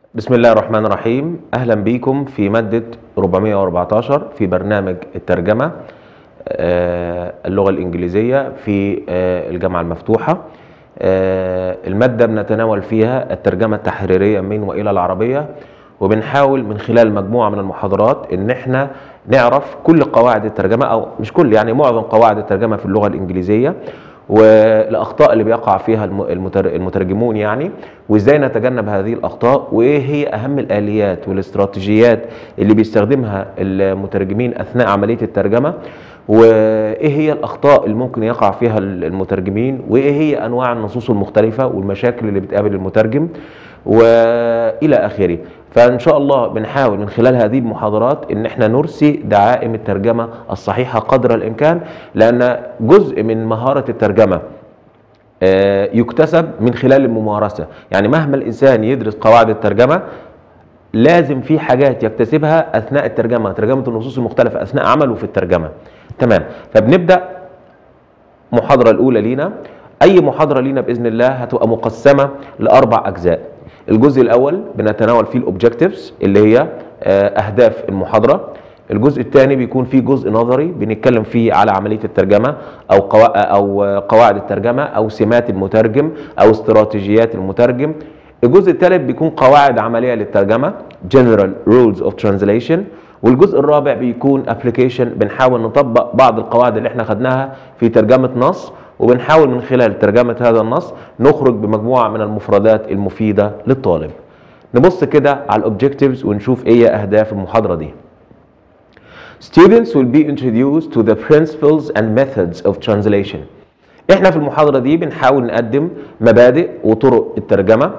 بسم الله الرحمن الرحيم اهلا بيكم في ماده 414 في برنامج الترجمه آه، اللغه الانجليزيه في آه، الجامعه المفتوحه آه، الماده بنتناول فيها الترجمه التحريريه من والى العربيه وبنحاول من خلال مجموعه من المحاضرات ان احنا نعرف كل قواعد الترجمه او مش كل يعني معظم قواعد الترجمه في اللغه الانجليزيه والاخطاء اللي بيقع فيها الم- المتر- المترجمون يعني وازاي نتجنب هذه الاخطاء وايه هي اهم الاليات والاستراتيجيات اللي بيستخدمها المترجمين اثناء عمليه الترجمه وايه هي الاخطاء اللي ممكن يقع فيها المترجمين وايه هي انواع النصوص المختلفه والمشاكل اللي بتقابل المترجم والى اخره فان شاء الله بنحاول من خلال هذه المحاضرات ان احنا نرسي دعائم الترجمه الصحيحه قدر الامكان لان جزء من مهاره الترجمه آه، يكتسب من خلال الممارسه يعني مهما الانسان يدرس قواعد الترجمه لازم في حاجات يكتسبها اثناء الترجمه ترجمه النصوص المختلفه اثناء عمله في الترجمه تمام فبنبدا المحاضره الاولى لينا اي محاضره لينا باذن الله هتبقى مقسمه لاربع اجزاء الجزء الاول بنتناول فيه الاوبجكتيفز اللي هي آه، اهداف المحاضره الجزء الثاني بيكون فيه جزء نظري بنتكلم فيه على عمليه الترجمه او قوا... او قواعد الترجمه او سمات المترجم او استراتيجيات المترجم الجزء الثالث بيكون قواعد عمليه للترجمه general rules of translation والجزء الرابع بيكون application بنحاول نطبق بعض القواعد اللي احنا خدناها في ترجمه نص وبنحاول من خلال ترجمه هذا النص نخرج بمجموعه من المفردات المفيده للطالب نبص كده على الاوبجكتيفز ونشوف ايه اهداف المحاضره دي Students will be introduced to the principles and methods of translation. احنا في المحاضرة دي بنحاول نقدم مبادئ وطرق الترجمة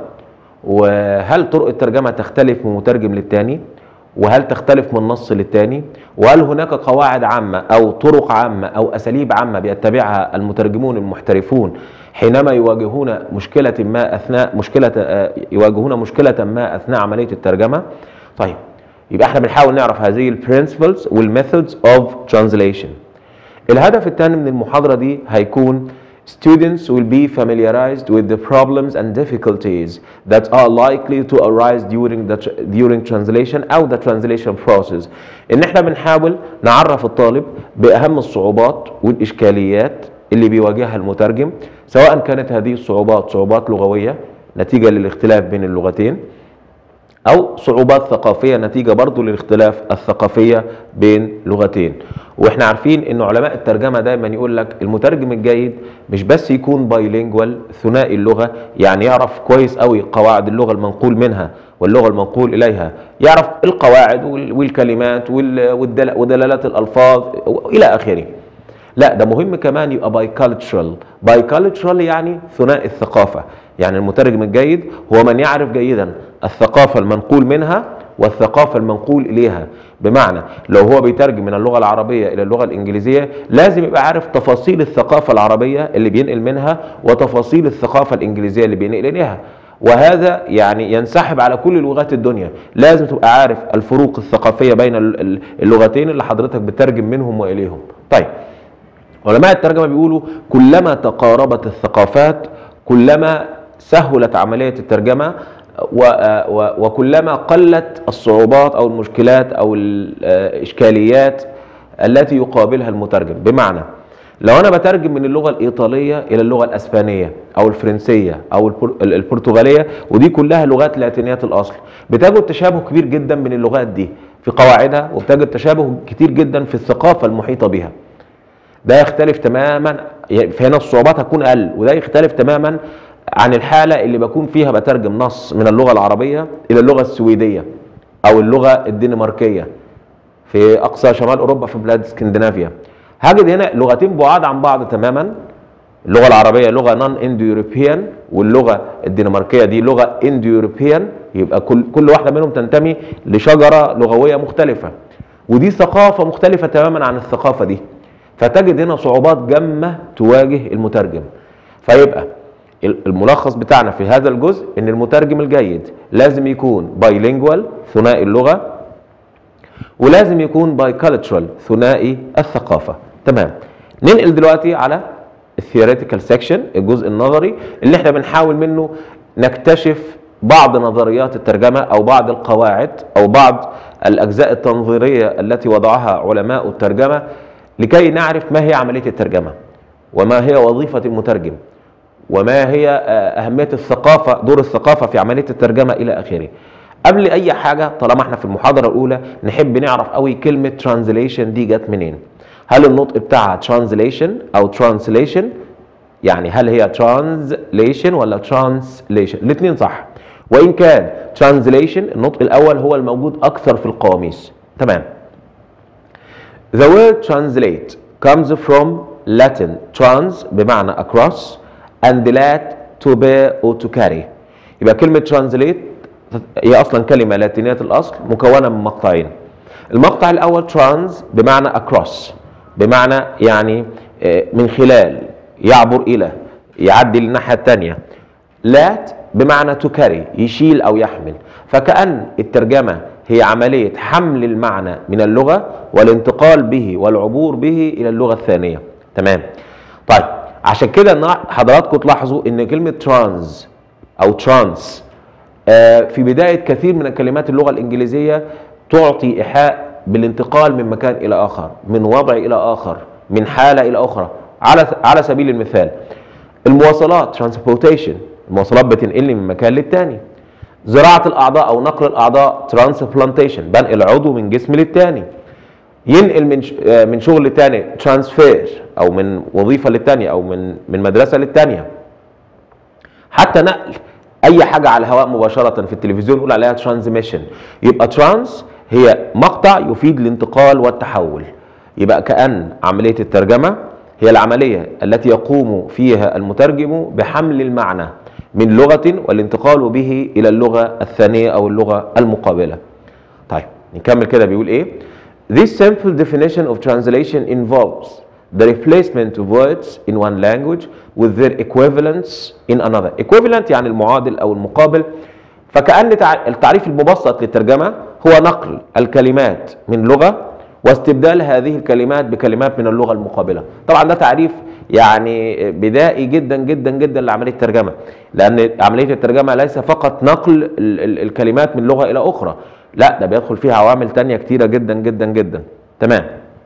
وهل طرق الترجمة تختلف من مترجم للتاني وهل تختلف من نص للتاني وهل هناك قواعد عامة أو طرق عامة أو أساليب عامة بيتبعها المترجمون المحترفون حينما يواجهون مشكلة ما أثناء مشكلة آه، يواجهون مشكلة ما أثناء عملية الترجمة طيب يبقى احنا بنحاول نعرف هذه البرنسبلز والميثودز اوف ترانزليشن الهدف الثاني من المحاضرة دي هيكون Students will be familiarized with the problems and difficulties that are likely to arise during the during translation أو the translation process. إن إحنا بنحاول نعرف الطالب بأهم الصعوبات والإشكاليات اللي بيواجهها المترجم سواء كانت هذه الصعوبات صعوبات لغوية نتيجة للاختلاف بين اللغتين او صعوبات ثقافيه نتيجه برضو للاختلاف الثقافيه بين لغتين واحنا عارفين ان علماء الترجمه دايما يقول لك المترجم الجيد مش بس يكون بايلينجوال ثنائي اللغه يعني يعرف كويس قوي قواعد اللغه المنقول منها واللغه المنقول اليها يعرف القواعد وال- والكلمات وال- والدل- ودلالات الالفاظ الى اخره لا ده مهم كمان يبقى باي كالتشرال باي كالتشرال يعني ثنائي الثقافه يعني المترجم الجيد هو من يعرف جيدا الثقافه المنقول منها والثقافه المنقول اليها بمعنى لو هو بيترجم من اللغه العربيه الى اللغه الانجليزيه لازم يبقى عارف تفاصيل الثقافه العربيه اللي بينقل منها وتفاصيل الثقافه الانجليزيه اللي بينقل اليها وهذا يعني ينسحب على كل لغات الدنيا لازم تبقى عارف الفروق الثقافيه بين ال- ال- اللغتين اللي حضرتك بتترجم منهم واليهم طيب علماء الترجمه بيقولوا كلما تقاربت الثقافات كلما سهلت عمليه الترجمه و- و- وكلما قلت الصعوبات او المشكلات او الاشكاليات التي يقابلها المترجم بمعنى لو انا بترجم من اللغه الايطاليه الى اللغه الاسبانيه او الفرنسيه او البر- البرتغاليه ودي كلها لغات لاتينيات الاصل بتجد تشابه كبير جدا بين اللغات دي في قواعدها وبتجد تشابه كتير جدا في الثقافه المحيطه بها ده يختلف تماما فهنا الصعوبات هتكون اقل وده يختلف تماما عن الحاله اللي بكون فيها بترجم نص من اللغه العربيه الى اللغه السويديه او اللغه الدنماركيه في اقصى شمال اوروبا في بلاد اسكندنافيا هجد هنا لغتين بعاد عن بعض تماما اللغه العربيه لغه نون اندو يوروبيان واللغه الدنماركيه دي لغه اندو يوروبيان يبقى كل كل واحده منهم تنتمي لشجره لغويه مختلفه ودي ثقافه مختلفه تماما عن الثقافه دي فتجد هنا صعوبات جمه تواجه المترجم فيبقى الملخص بتاعنا في هذا الجزء ان المترجم الجيد لازم يكون بايلينجوال ثنائي اللغه ولازم يكون باي كالتشرال ثنائي الثقافه تمام ننقل دلوقتي على الثيوريتيكال سيكشن الجزء النظري اللي احنا بنحاول منه نكتشف بعض نظريات الترجمة أو بعض القواعد أو بعض الأجزاء التنظيرية التي وضعها علماء الترجمة لكي نعرف ما هي عملية الترجمة وما هي وظيفة المترجم وما هي آه، أهمية الثقافة دور الثقافة في عملية الترجمة إلى آخره قبل أي حاجة طالما احنا في المحاضرة الأولى نحب نعرف قوي كلمة translation دي جت منين هل النطق بتاعها translation أو translation يعني هل هي translation ولا translation الاثنين صح وإن كان translation النطق الأول هو الموجود أكثر في القواميس تمام The word translate comes from Latin trans بمعنى across and lat to bear or to carry يبقى كلمة translate هي أصلا كلمة لاتينية الأصل مكونة من مقطعين المقطع الأول trans بمعنى across بمعنى يعني آه، من خلال يعبر إلى يعدي للناحية الثانية لات بمعنى to carry يشيل أو يحمل فكأن الترجمة هي عملية حمل المعنى من اللغة والانتقال به والعبور به إلى اللغة الثانية تمام طيب عشان كده النا- حضراتكم تلاحظوا ان كلمة ترانز او ترانس في بداية كثير من كلمات اللغة الإنجليزية تعطي إيحاء بالانتقال من مكان إلى آخر من وضع إلى آخر من حالة إلى أخرى على على سبيل المثال المواصلات transportation المواصلات بتنقلني من مكان للتاني زراعة الأعضاء أو نقل الأعضاء transplantation بنقل عضو من جسم للتاني ينقل من ش- آه، من شغل لتاني ترانسفير او من وظيفه للتانيه او من من مدرسه للتانيه حتى نقل اي حاجه على الهواء مباشره في التلفزيون نقول عليها ترانزميشن يبقى ترانس هي مقطع يفيد الانتقال والتحول يبقى كأن عمليه الترجمه هي العمليه التي يقوم فيها المترجم بحمل المعنى من لغه والانتقال به الى اللغه الثانيه او اللغه المقابله طيب نكمل كده بيقول ايه This simple definition of translation involves the replacement of words in one language with their equivalents in another. Equivalent يعني المعادل أو المقابل فكأن تع- التعريف المبسط للترجمة هو نقل الكلمات من لغة واستبدال هذه الكلمات بكلمات من اللغة المقابلة طبعا ده تعريف يعني بدائي جدا جدا جدا لعملية الترجمة لأن عملية الترجمة ليس فقط نقل ال- ال- الكلمات من لغة إلى أخرى لا ده بيدخل فيها عوامل تانية كتيرة جدا جدا جدا تمام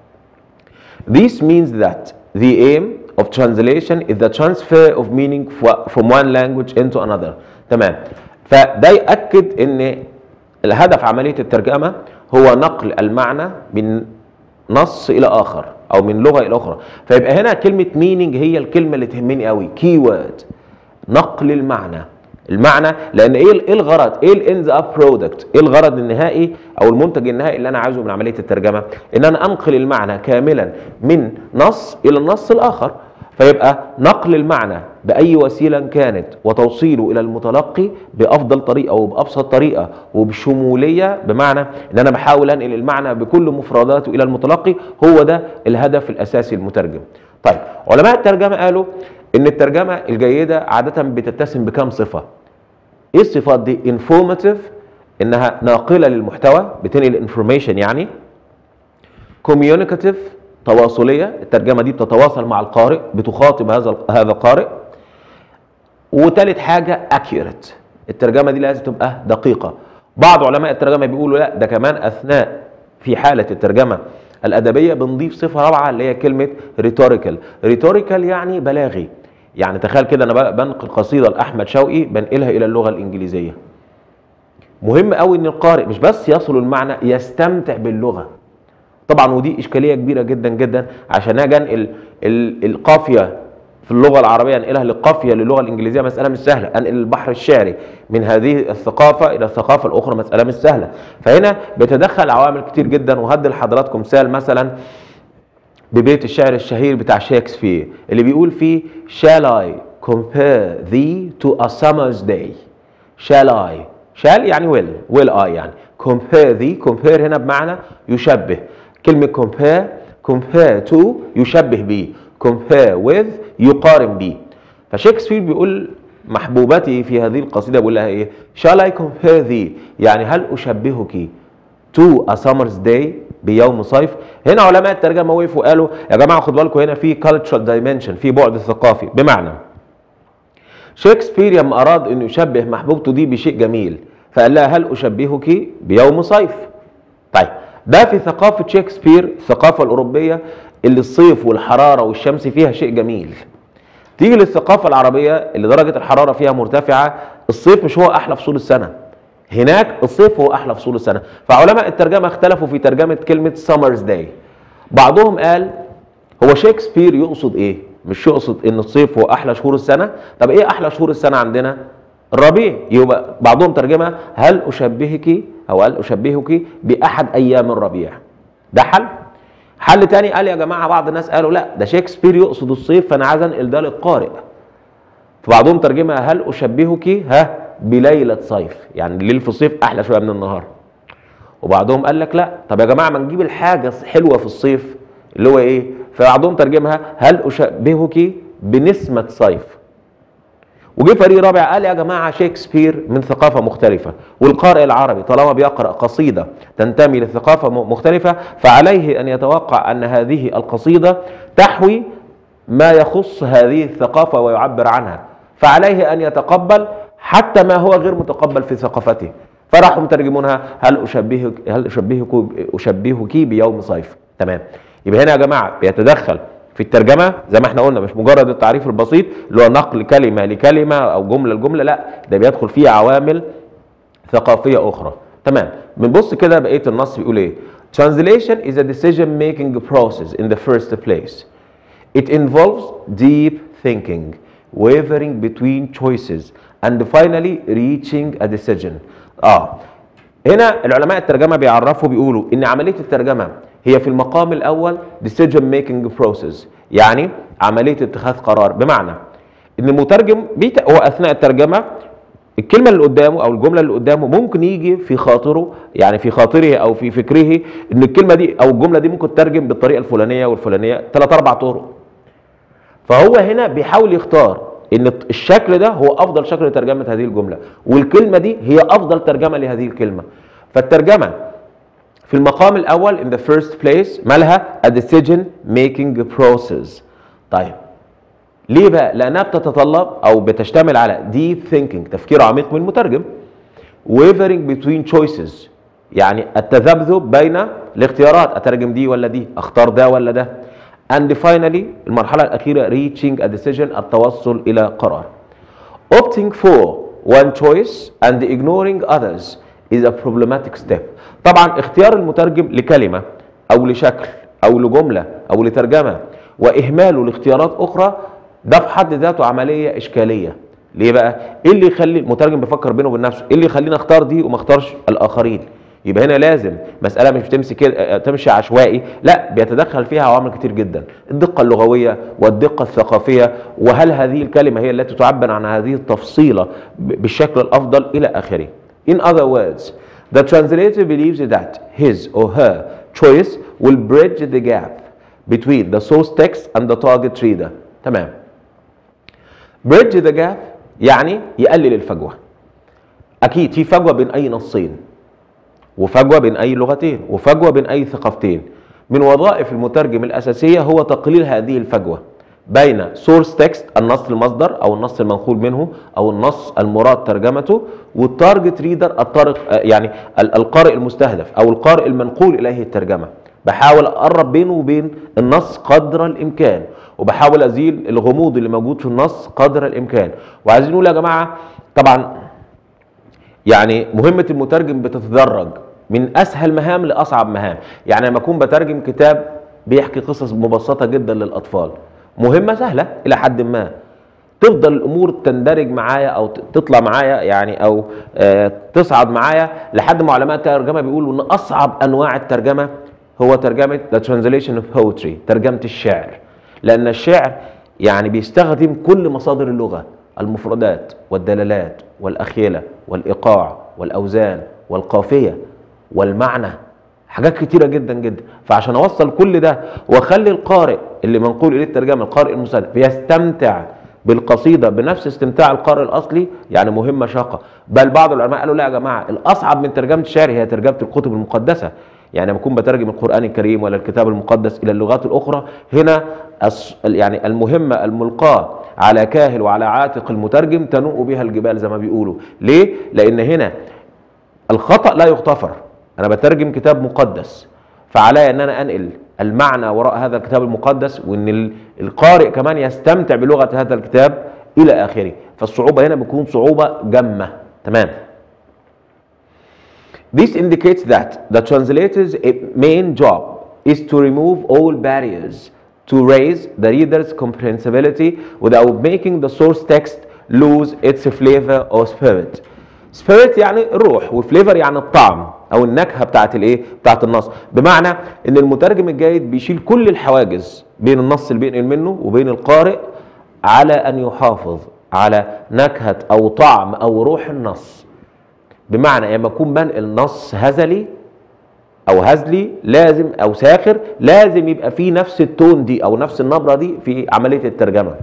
This means that the aim of translation is the transfer of meaning fro- from one language into another تمام فده يأكد ان الهدف عملية الترجمة هو نقل المعنى من نص الى اخر او من لغة الى اخرى فيبقى هنا كلمة meaning هي الكلمة اللي تهمني قوي keyword نقل المعنى المعنى لان ايه ايه الغرض ايه الاند اب برودكت ايه الغرض النهائي او المنتج النهائي اللي انا عايزه من عمليه الترجمه ان انا انقل المعنى كاملا من نص الى النص الاخر فيبقى نقل المعنى باي وسيله كانت وتوصيله الى المتلقي بافضل طريقه وبابسط طريقه وبشموليه بمعنى ان انا بحاول انقل المعنى بكل مفرداته الى المتلقي هو ده الهدف الاساسي للمترجم طيب علماء الترجمه قالوا ان الترجمه الجيده عاده بتتسم بكام صفه ايه الصفات دي informative انها ناقله للمحتوى بتنقل انفورميشن يعني communicative تواصليه الترجمه دي بتتواصل مع القارئ بتخاطب هذا هذا القارئ وثالث حاجه accurate الترجمه دي لازم تبقى دقيقه بعض علماء الترجمه بيقولوا لا ده كمان اثناء في حاله الترجمه الادبيه بنضيف صفه رابعه اللي هي كلمه rhetorical rhetorical يعني بلاغي يعني تخيل كده انا بنقل قصيده لاحمد شوقي بنقلها الى اللغه الانجليزيه مهم قوي ان القارئ مش بس يصل المعنى يستمتع باللغه طبعا ودي اشكاليه كبيره جدا جدا عشان اجي انقل ال- القافيه في اللغه العربيه انقلها للقافيه للغه الانجليزيه مساله مش سهله انقل البحر الشعري من هذه الثقافه الى الثقافه الاخرى مساله مش سهله فهنا بتدخل عوامل كتير جدا وهدي لحضراتكم مثال مثلا ببيت الشعر الشهير بتاع شكسبير اللي بيقول فيه shall I compare thee to a summer's day shall I shall يعني will will I يعني compare thee compare هنا بمعنى يشبه كلمة compare compare to يشبه بيه compare with يقارن بيه فشكسبير بيقول محبوبتي في هذه القصيدة بيقول لها ايه shall I compare thee يعني هل أشبهك to a summer's day بيوم صيف هنا علماء الترجمه وقفوا وقالوا يا جماعه خدوا بالكم هنا في cultural dimension في بعد ثقافي بمعنى شكسبير لما اراد انه يشبه محبوبته دي بشيء جميل فقال لها هل اشبهك بيوم صيف طيب ده في ثقافه شكسبير الثقافه الاوروبيه اللي الصيف والحراره والشمس فيها شيء جميل تيجي للثقافه العربيه اللي درجه الحراره فيها مرتفعه الصيف مش هو احلى فصول السنه هناك الصيف هو احلى فصول السنه فعلماء الترجمه اختلفوا في ترجمه كلمه سمرز داي بعضهم قال هو شكسبير يقصد ايه مش يقصد ان الصيف هو احلى شهور السنه طب ايه احلى شهور السنه عندنا الربيع يبقى بعضهم ترجمه هل اشبهك او هل اشبهك باحد ايام الربيع ده حل حل تاني قال يا جماعه بعض الناس قالوا لا ده شكسبير يقصد الصيف فانا عايز انقل ده للقارئ فبعضهم ترجمها هل اشبهك ها بليله صيف يعني الليل في الصيف احلى شويه من النهار وبعضهم قال لك لا طب يا جماعه ما نجيب الحاجه حلوه في الصيف اللي هو ايه فبعضهم ترجمها هل اشبهك بنسمه صيف وجه فريق رابع قال يا جماعه شكسبير من ثقافه مختلفه والقارئ العربي طالما بيقرا قصيده تنتمي لثقافه م- مختلفه فعليه ان يتوقع ان هذه القصيده تحوي ما يخص هذه الثقافه ويعبر عنها فعليه ان يتقبل حتى ما هو غير متقبل في ثقافته فراحوا مترجمونها هل اشبهك هل اشبهك اشبهك بيوم صيف تمام يبقى هنا يا جماعه بيتدخل في الترجمه زي ما احنا قلنا مش مجرد التعريف البسيط اللي هو نقل كلمه لكلمه او جمله لجمله لا ده بيدخل فيه عوامل ثقافيه اخرى تمام بنبص كده بقيه النص بيقول ايه Translation is a decision making process in the first place. It involves deep thinking, wavering between choices, and finally reaching a decision. اه هنا العلماء الترجمه بيعرفوا بيقولوا ان عمليه الترجمه هي في المقام الاول decision making process يعني عمليه اتخاذ قرار بمعنى ان المترجم بيت... هو اثناء الترجمه الكلمه اللي قدامه او الجمله اللي قدامه ممكن يجي في خاطره يعني في خاطره او في فكره ان الكلمه دي او الجمله دي ممكن تترجم بالطريقه الفلانيه والفلانيه ثلاث اربع طرق فهو هنا بيحاول يختار ان الشكل ده هو افضل شكل لترجمه هذه الجمله والكلمه دي هي افضل ترجمه لهذه الكلمه فالترجمه في المقام الاول in the first place مالها a decision making process طيب ليه بقى لانها بتتطلب او بتشتمل على deep thinking تفكير عميق من المترجم wavering between choices يعني التذبذب بين الاختيارات اترجم دي ولا دي اختار ده ولا ده and finally المرحله الاخيره reaching a decision التوصل الى قرار opting for one choice and ignoring others is a problematic step طبعا اختيار المترجم لكلمه او لشكل او لجمله او لترجمه واهماله لاختيارات اخرى ده في حد ذاته عمليه اشكاليه ليه بقى ايه اللي يخلي المترجم بيفكر بينه وبين نفسه ايه اللي يخليني اختار دي وما اختارش الاخرين يبقى هنا لازم مساله مش بتمشي كده تمشي عشوائي لا بيتدخل فيها عوامل كتير جدا الدقه اللغويه والدقه الثقافيه وهل هذه الكلمه هي التي تعبر عن هذه التفصيله بالشكل الافضل الى اخره in other words the translator believes that his or her choice will bridge the gap between the source text and the target reader تمام bridge the gap يعني يقلل الفجوه اكيد في فجوه بين اي نصين وفجوه بين اي لغتين وفجوه بين اي ثقافتين من وظائف المترجم الاساسيه هو تقليل هذه الفجوه بين سورس تكست النص المصدر او النص المنقول منه او النص المراد ترجمته والتارجت ريدر الطارق يعني القارئ المستهدف او القارئ المنقول اليه الترجمه بحاول اقرب بينه وبين النص قدر الامكان وبحاول ازيل الغموض اللي موجود في النص قدر الامكان وعايزين نقول يا جماعه طبعا يعني مهمة المترجم بتتدرج من أسهل مهام لأصعب مهام يعني لما أكون بترجم كتاب بيحكي قصص مبسطة جدا للأطفال مهمة سهلة إلى حد ما تفضل الأمور تندرج معايا أو تطلع معايا يعني أو آه تصعد معايا لحد ما علماء الترجمة بيقولوا إن أصعب أنواع الترجمة هو ترجمة the translation of poetry ترجمة الشعر لأن الشعر يعني بيستخدم كل مصادر اللغة المفردات والدلالات والأخيلة والإيقاع والأوزان والقافية والمعنى حاجات كتيرة جدا جدا فعشان أوصل كل ده وأخلي القارئ اللي منقول إليه الترجمة القارئ المستهدف يستمتع بالقصيدة بنفس استمتاع القارئ الأصلي يعني مهمة شاقة بل بعض العلماء قالوا لا يا جماعة الأصعب من ترجمة الشعر هي ترجمة الكتب المقدسة يعني لما اكون بترجم القران الكريم ولا الكتاب المقدس الى اللغات الاخرى هنا يعني المهمه الملقاه على كاهل وعلى عاتق المترجم تنوء بها الجبال زي ما بيقولوا ليه لان هنا الخطا لا يغتفر انا بترجم كتاب مقدس فعلي ان انا انقل المعنى وراء هذا الكتاب المقدس وان ال- القارئ كمان يستمتع بلغه هذا الكتاب الى اخره فالصعوبه هنا بتكون صعوبه جمه تمام This indicates that the translator's main job is to remove all barriers to raise the reader's comprehensibility without making the source text lose its flavor or spirit. Spirit يعني الروح وفليفر يعني الطعم او النكهه بتاعت الايه؟ بتاعت النص، بمعنى ان المترجم الجيد بيشيل كل الحواجز بين النص اللي بينقل منه وبين القارئ على ان يحافظ على نكهه او طعم او روح النص. بمعنى لما اكون بنقل نص هزلي او هزلي لازم او ساخر لازم يبقى فيه نفس التون دي او نفس النبره دي في عمليه الترجمه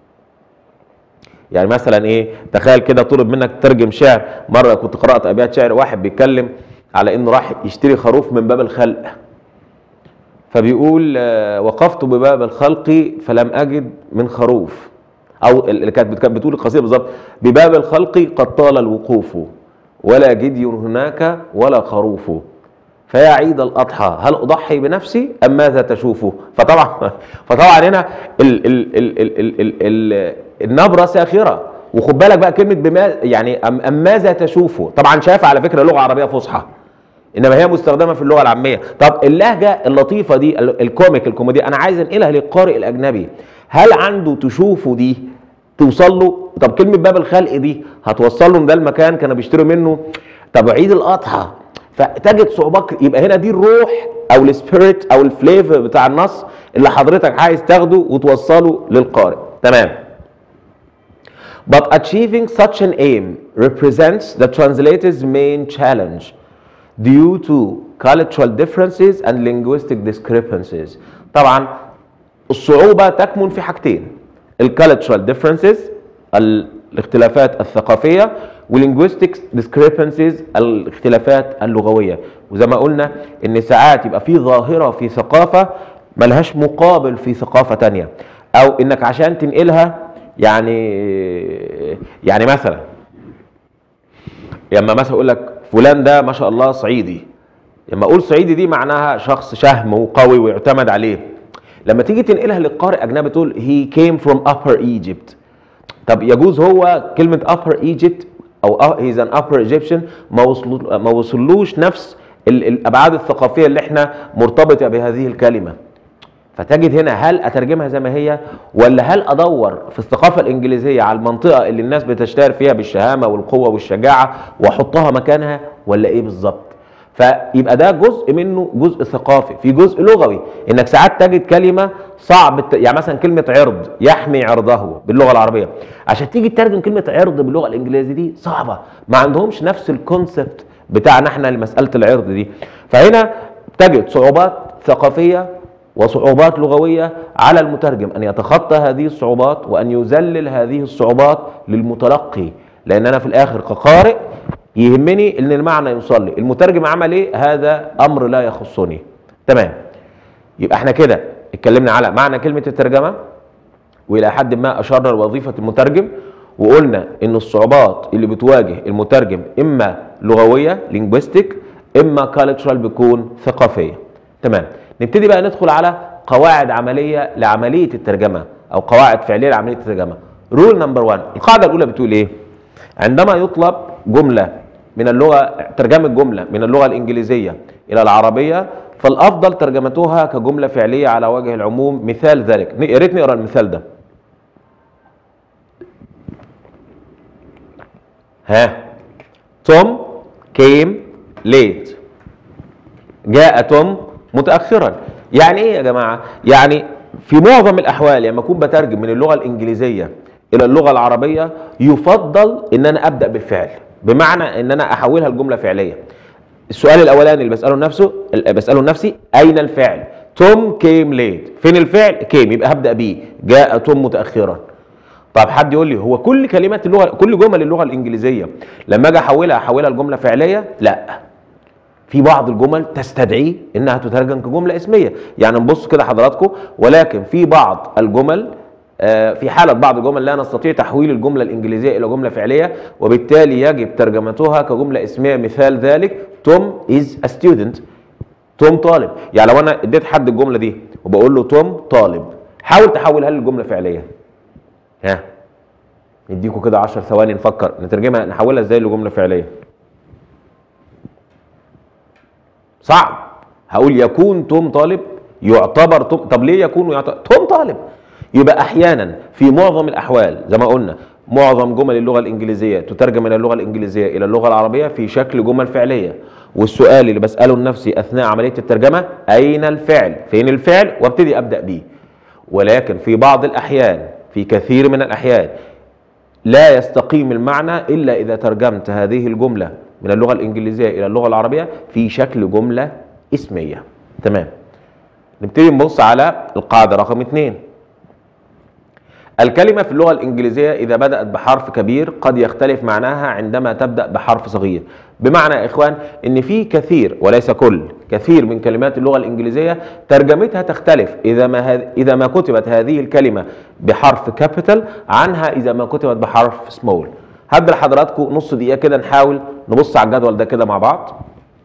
يعني مثلا ايه تخيل كده طلب منك تترجم شعر مره كنت قرات ابيات شعر واحد بيتكلم على انه راح يشتري خروف من باب الخلق فبيقول آه، وقفت بباب الخلق فلم اجد من خروف او اللي كانت كانت بتقول القصيده بالظبط بباب الخلق قد طال الوقوف ولا جدي هناك ولا خروف فيا عيد الاضحى هل اضحي بنفسي ام ماذا تشوف فطبعا فطبعا هنا ال ال ال ال ال ال ال النبره ساخره وخد بالك بقى كلمه بما يعني أم, ام ماذا تشوف طبعا شايفه على فكره لغه عربيه فصحى انما هي مستخدمه في اللغه العاميه طب اللهجه اللطيفه دي ال- الكوميك الكوميديا انا عايز انقلها للقارئ الاجنبي هل عنده تشوفه دي توصل له طب كلمه باب الخلق دي هتوصل له إن ده المكان كانوا بيشتروا منه طب عيد الاضحى فتجد صعوبات يبقى هنا دي الروح او السبيريت او الفليفر بتاع النص اللي حضرتك عايز تاخده وتوصله للقارئ تمام But achieving such an aim represents the translator's main challenge due to cultural differences and linguistic discrepancies. طبعا الصعوبة تكمن في حاجتين الكالتشرال differences ال- الاختلافات الثقافية والlinguistic discrepancies الاختلافات اللغوية وزي ما قلنا ان ساعات يبقى في ظاهرة في ثقافة ملهاش مقابل في ثقافة تانية او انك عشان تنقلها يعني يعني مثلا لما مثلا اقول لك فلان ده ما شاء الله صعيدي لما اقول صعيدي دي معناها شخص شهم وقوي ويعتمد عليه لما تيجي تنقلها للقارئ اجنبي تقول he came from upper Egypt طب يجوز هو كلمة upper Egypt او uh, he's an upper Egyptian ما وصلو ما وصلوش نفس ال- الابعاد الثقافية اللي احنا مرتبطة بهذه الكلمة فتجد هنا هل اترجمها زي ما هي ولا هل ادور في الثقافه الانجليزيه على المنطقه اللي الناس بتشتهر فيها بالشهامه والقوه والشجاعه واحطها مكانها ولا ايه بالظبط فيبقى ده جزء منه جزء ثقافي في جزء لغوي انك ساعات تجد كلمه صعب الت... يعني مثلا كلمه عرض يحمي عرضه باللغه العربيه عشان تيجي تترجم كلمه عرض باللغه الانجليزيه دي صعبه ما عندهمش نفس الكونسبت بتاعنا احنا لمساله العرض دي فهنا تجد صعوبات ثقافيه وصعوبات لغويه على المترجم ان يتخطى هذه الصعوبات وان يذلل هذه الصعوبات للمتلقي لان انا في الاخر كقارئ يهمني ان المعنى يوصل لي المترجم عمل ايه هذا امر لا يخصني تمام يبقى احنا كده اتكلمنا على معنى كلمه الترجمه والى حد ما اشرنا لوظيفه المترجم وقلنا ان الصعوبات اللي بتواجه المترجم اما لغويه لينجويستيك اما كالتشرال بتكون ثقافيه تمام نبتدي بقى ندخل على قواعد عمليه لعمليه الترجمه او قواعد فعليه لعمليه الترجمه رول نمبر 1 القاعده الاولى بتقول ايه عندما يطلب جمله من اللغه ترجمه جمله من اللغه الانجليزيه الى العربيه فالافضل ترجمتها كجمله فعليه على وجه العموم مثال ذلك يا ريت نقرا المثال ده ها توم كيم ليت جاء توم متاخرا يعني ايه يا جماعه يعني في معظم الاحوال لما اكون بترجم من اللغه الانجليزيه الى اللغه العربيه يفضل ان انا ابدا بالفعل بمعنى ان انا احولها لجمله فعليه السؤال الاولاني اللي بساله نفسه بساله لنفسي اين الفعل توم كيم ليت فين الفعل كيم يبقى هبدا بيه جاء توم متاخرا طب حد يقول لي هو كل كلمات اللغه كل جمل اللغه الانجليزيه لما اجي احولها احولها لجمله فعليه لا في بعض الجمل تستدعي انها تترجم كجمله اسميه يعني نبص كده حضراتكم ولكن في بعض الجمل آه، في حالة بعض الجمل لا نستطيع تحويل الجملة الإنجليزية إلى جملة فعلية وبالتالي يجب ترجمتها كجملة اسمية مثال ذلك توم is a student توم طالب يعني لو أنا اديت حد الجملة دي وبقول له توم طالب حاول تحولها لجملة فعلية ها نديكوا كده 10 ثواني نفكر نترجمها نحولها ازاي لجملة فعلية صعب هقول يكون توم طالب يعتبر توم طب ليه يكون ويعتبر توم طالب يبقى احيانا في معظم الاحوال زي ما قلنا معظم جمل اللغه الانجليزيه تترجم من اللغه الانجليزيه الى اللغه العربيه في شكل جمل فعليه والسؤال اللي بساله لنفسي اثناء عمليه الترجمه اين الفعل فين الفعل وابتدي ابدا بيه ولكن في بعض الاحيان في كثير من الاحيان لا يستقيم المعنى الا اذا ترجمت هذه الجمله من اللغه الانجليزيه الى اللغه العربيه في شكل جمله اسميه تمام نبتدي نبص على القاعده رقم اثنين الكلمة في اللغة الإنجليزية إذا بدأت بحرف كبير قد يختلف معناها عندما تبدأ بحرف صغير بمعنى يا إخوان إن في كثير وليس كل كثير من كلمات اللغة الإنجليزية ترجمتها تختلف إذا ما هذ... إذا ما كتبت هذه الكلمة بحرف كابيتال عنها إذا ما كتبت بحرف سمول هدي لحضراتكم نص دقيقة كده نحاول نبص على الجدول ده كده مع بعض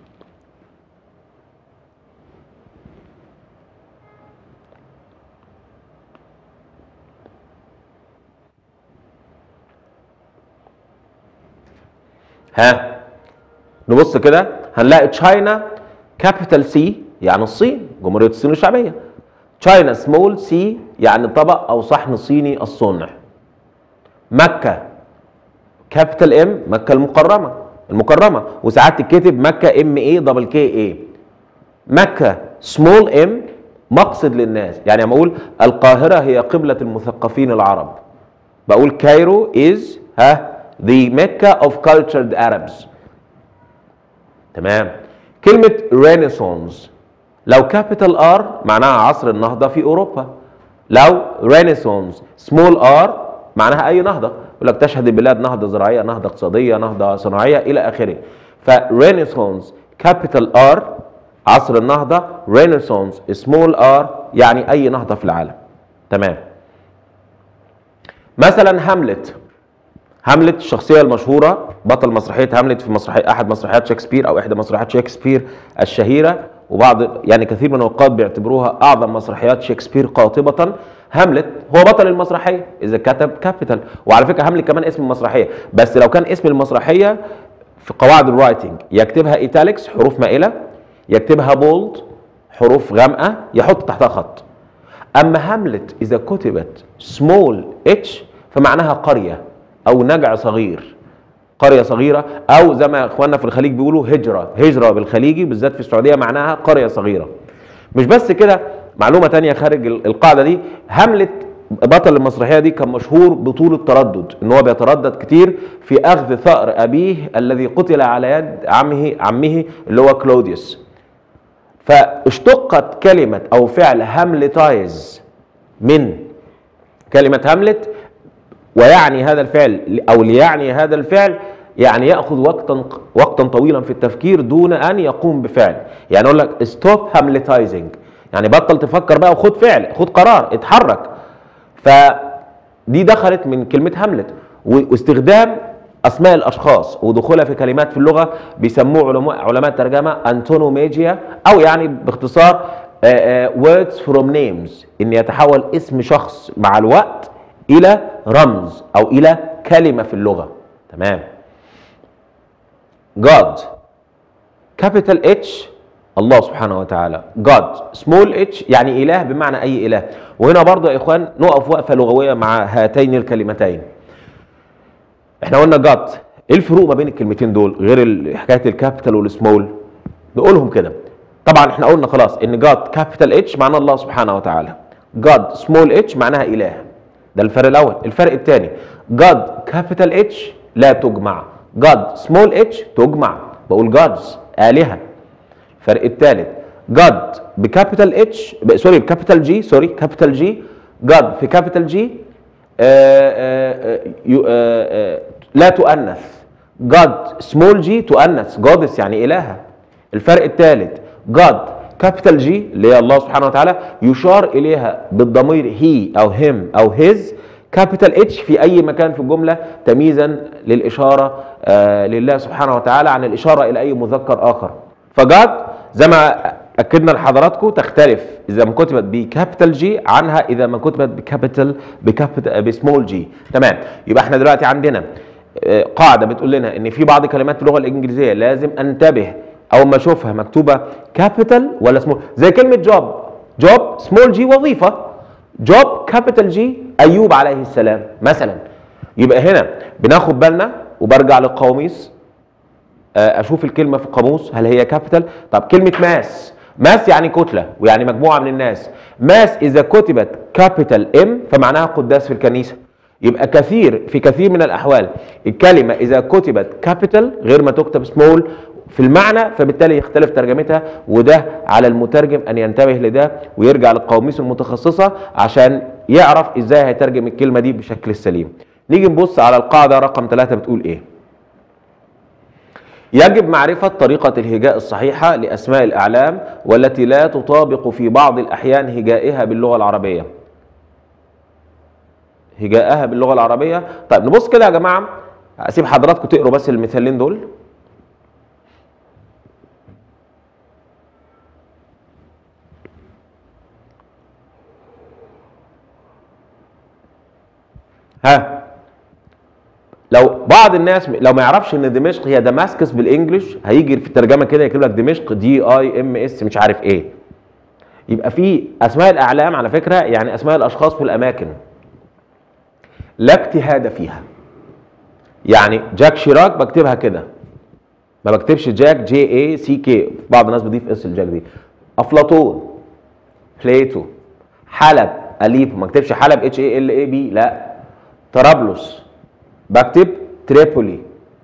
ها نبص كده هنلاقي تشاينا كابيتال سي يعني الصين جمهورية الصين الشعبية تشاينا سمول سي يعني طبق أو صحن صيني الصنع مكة كابيتال ام مكة المكرمة المكرمة وساعات تتكتب مكة ام اي دبل كي اي مكة سمول ام مقصد للناس يعني لما اقول القاهرة هي قبلة المثقفين العرب بقول كايرو از ها the Mecca of cultured Arabs تمام كلمة رينيسانس لو كابيتال ار معناها عصر النهضة في أوروبا لو رينيسانس سمول ار معناها أي نهضة يقول لك تشهد البلاد نهضة زراعية نهضة اقتصادية نهضة صناعية إلى آخره فرينيسانس كابيتال ار عصر النهضة رينيسانس سمول ار يعني أي نهضة في العالم تمام مثلا هاملت هاملت الشخصيه المشهوره بطل مسرحيه هاملت في مسرحيه احد مسرحيات شكسبير او احدى مسرحيات شكسبير الشهيره وبعض يعني كثير من النقاد بيعتبروها اعظم مسرحيات شكسبير قاطبه هاملت هو بطل المسرحيه اذا كتب كابيتال وعلى فكره هاملت كمان اسم المسرحيه بس لو كان اسم المسرحيه في قواعد الرايتنج يكتبها ايتاليكس حروف مائله يكتبها بولد حروف غامقه يحط تحتها خط اما هاملت اذا كتبت سمول اتش فمعناها قريه او نجع صغير قريه صغيره او زي ما اخواننا في الخليج بيقولوا هجره هجره بالخليجي بالذات في السعوديه معناها قريه صغيره مش بس كده معلومه تانية خارج القاعده دي هاملت بطل المسرحيه دي كان مشهور بطول التردد ان هو بيتردد كتير في اخذ ثأر ابيه الذي قتل على يد عمه عمه اللي هو كلوديوس فاشتقت كلمه او فعل هاملتايز من كلمه هاملت ويعني هذا الفعل او ليعني هذا الفعل يعني ياخذ وقتا وقتا طويلا في التفكير دون ان يقوم بفعل يعني اقول لك ستوب هاملتايزنج يعني بطل تفكر بقى وخد فعل خد قرار اتحرك فدي دخلت من كلمه هاملت واستخدام اسماء الاشخاص ودخولها في كلمات في اللغه بيسموه علماء علماء الترجمه انتونوميجيا او يعني باختصار words from names ان يتحول اسم شخص مع الوقت الى رمز او الى كلمه في اللغه تمام God capital H الله سبحانه وتعالى God small h يعني اله بمعنى اي اله وهنا برضه يا اخوان نقف وقفه لغويه مع هاتين الكلمتين احنا قلنا God ايه الفروق ما بين الكلمتين دول غير حكايه الكابيتال والسمول نقولهم كده طبعا احنا قلنا خلاص ان God capital H معناه الله سبحانه وتعالى God small h معناها اله ده الفرق الاول الفرق الثاني God capital H لا تجمع God small h تجمع بقول gods آلهة الفرق الثالث God بكابيتال اتش سوري بكابيتال جي سوري كابيتال جي God في كابيتال جي لا تؤنث God small g تؤنث جودس يعني إلهة الفرق الثالث God كابيتال جي اللي هي الله سبحانه وتعالى يشار اليها بالضمير هي او هيم او هيز كابيتال اتش في اي مكان في الجمله تمييزا للاشاره آه لله سبحانه وتعالى عن الاشاره الى اي مذكر اخر فجاد زي ما اكدنا لحضراتكم تختلف اذا ما كتبت بكابيتال جي عنها اذا ما كتبت بكابيتال بكابيتال بسمول جي تمام يبقى احنا دلوقتي عندنا آه، قاعده بتقول لنا ان في بعض كلمات اللغه الانجليزيه لازم انتبه اول ما اشوفها مكتوبه كابيتال ولا سمول زي كلمه جوب جوب سمول جي وظيفه جوب كابيتال جي ايوب عليه السلام مثلا يبقى هنا بناخد بالنا وبرجع للقواميس آه، اشوف الكلمه في القاموس هل هي كابيتال طب كلمه ماس ماس يعني كتله ويعني مجموعه من الناس ماس اذا كتبت كابيتال ام فمعناها قداس في الكنيسه يبقى كثير في كثير من الاحوال الكلمه اذا كتبت كابيتال غير ما تكتب سمول في المعنى فبالتالي يختلف ترجمتها وده على المترجم ان ينتبه لده ويرجع للقواميس المتخصصه عشان يعرف ازاي هيترجم الكلمه دي بشكل سليم نيجي نبص على القاعده رقم ثلاثة بتقول ايه يجب معرفة طريقة الهجاء الصحيحة لأسماء الأعلام والتي لا تطابق في بعض الأحيان هجائها باللغة العربية هجاءها باللغة العربية طيب نبص كده يا جماعة أسيب حضراتكم تقروا بس المثالين دول ها لو بعض الناس لو ما يعرفش ان دمشق هي دماسكس بالانجلش هيجي في الترجمه كده يكتب لك دمشق دي اي ام اس مش عارف ايه يبقى في اسماء الاعلام على فكره يعني اسماء الاشخاص في الاماكن لا اجتهاد فيها يعني جاك شيراك بكتبها كده ما بكتبش جاك جي اي سي كي بعض الناس بتضيف اس الجاك دي افلاطون بليتو حلب اليبو ما اكتبش حلب اتش اي ال اي بي لا طرابلس بكتب تريبولي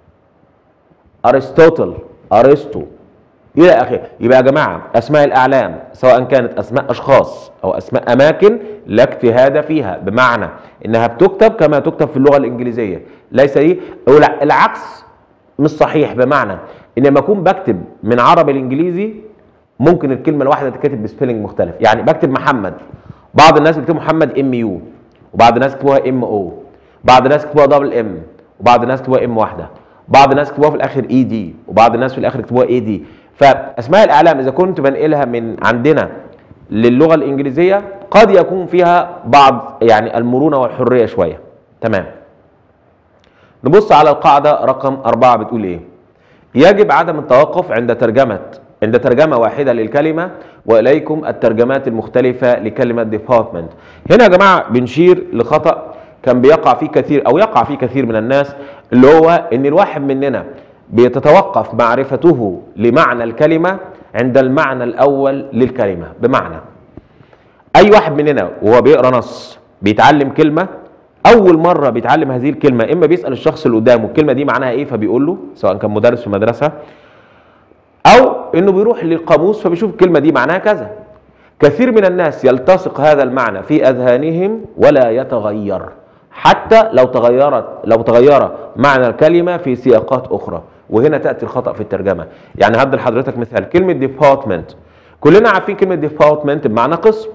ارسطوطل ارسطو الى اخره يبقى يا جماعه اسماء الاعلام سواء كانت اسماء اشخاص او اسماء اماكن لا اجتهاد فيها بمعنى انها بتكتب كما تكتب في اللغه الانجليزيه ليس دي العكس مش صحيح بمعنى ان لما اكون بكتب من عربي الانجليزي ممكن الكلمه الواحده تتكتب بسبيلنج مختلف يعني بكتب محمد بعض الناس بيكتبوا محمد ام يو وبعض الناس يكتبوها ام او بعض الناس يكتبوها دبل ام وبعض الناس يكتبوها ام واحده بعض الناس يكتبوها في الاخر اي دي وبعض الناس في الاخر يكتبوها اي دي فاسماء الاعلام اذا كنت بنقلها من عندنا للغه الانجليزيه قد يكون فيها بعض يعني المرونه والحريه شويه تمام نبص على القاعده رقم أربعة بتقول ايه يجب عدم التوقف عند ترجمه عند ترجمه واحده للكلمه واليكم الترجمات المختلفه لكلمه ديبارتمنت هنا يا جماعه بنشير لخطا كان بيقع فيه كثير او يقع فيه كثير من الناس اللي هو ان الواحد مننا بيتتوقف معرفته لمعنى الكلمه عند المعنى الاول للكلمه بمعنى اي واحد مننا وهو بيقرا نص بيتعلم كلمه اول مره بيتعلم هذه الكلمه اما بيسال الشخص اللي قدامه الكلمه دي معناها ايه فبيقول له سواء كان مدرس في مدرسه او انه بيروح للقاموس فبيشوف الكلمه دي معناها كذا كثير من الناس يلتصق هذا المعنى في اذهانهم ولا يتغير حتى لو تغيرت لو تغير معنى الكلمه في سياقات اخرى وهنا تاتي الخطا في الترجمه يعني هدي لحضرتك مثال كلمه ديبارتمنت كلنا عارفين كلمه ديبارتمنت بمعنى قسم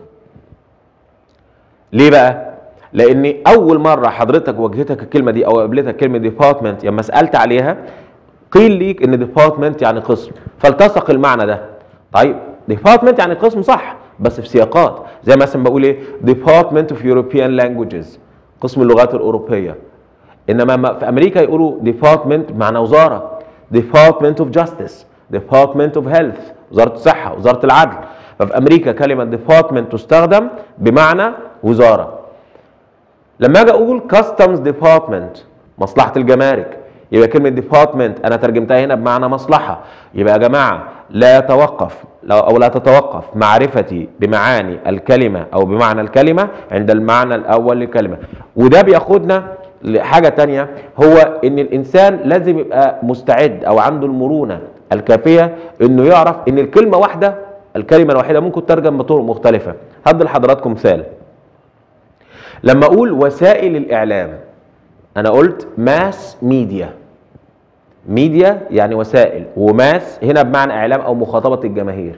ليه بقى لان اول مره حضرتك واجهتك الكلمه دي او قابلتك كلمه ديبارتمنت لما سالت عليها قيل ليك ان ديبارتمنت يعني قسم فالتصق المعنى ده طيب ديبارتمنت يعني قسم صح بس في سياقات زي مثلا بقول ايه ديبارتمنت اوف يوروبيان لانجويجز قسم اللغات الاوروبيه انما في امريكا يقولوا ديبارتمنت معنى وزاره ديبارتمنت اوف جاستس ديبارتمنت اوف هيلث وزاره الصحه وزاره العدل ففي امريكا كلمه ديبارتمنت تستخدم بمعنى وزاره لما اجي اقول كاستمز ديبارتمنت مصلحه الجمارك يبقى كلمه ديبارتمنت انا ترجمتها هنا بمعنى مصلحه يبقى يا جماعه لا يتوقف او لا تتوقف معرفتي بمعاني الكلمه او بمعنى الكلمه عند المعنى الاول للكلمه وده بياخدنا لحاجه تانية هو ان الانسان لازم يبقى مستعد او عنده المرونه الكافيه انه يعرف ان الكلمه واحده الكلمه الواحده ممكن تترجم بطرق مختلفه هدي لحضراتكم مثال لما اقول وسائل الاعلام انا قلت ماس ميديا ميديا يعني وسائل وماس هنا بمعنى اعلام او مخاطبه الجماهير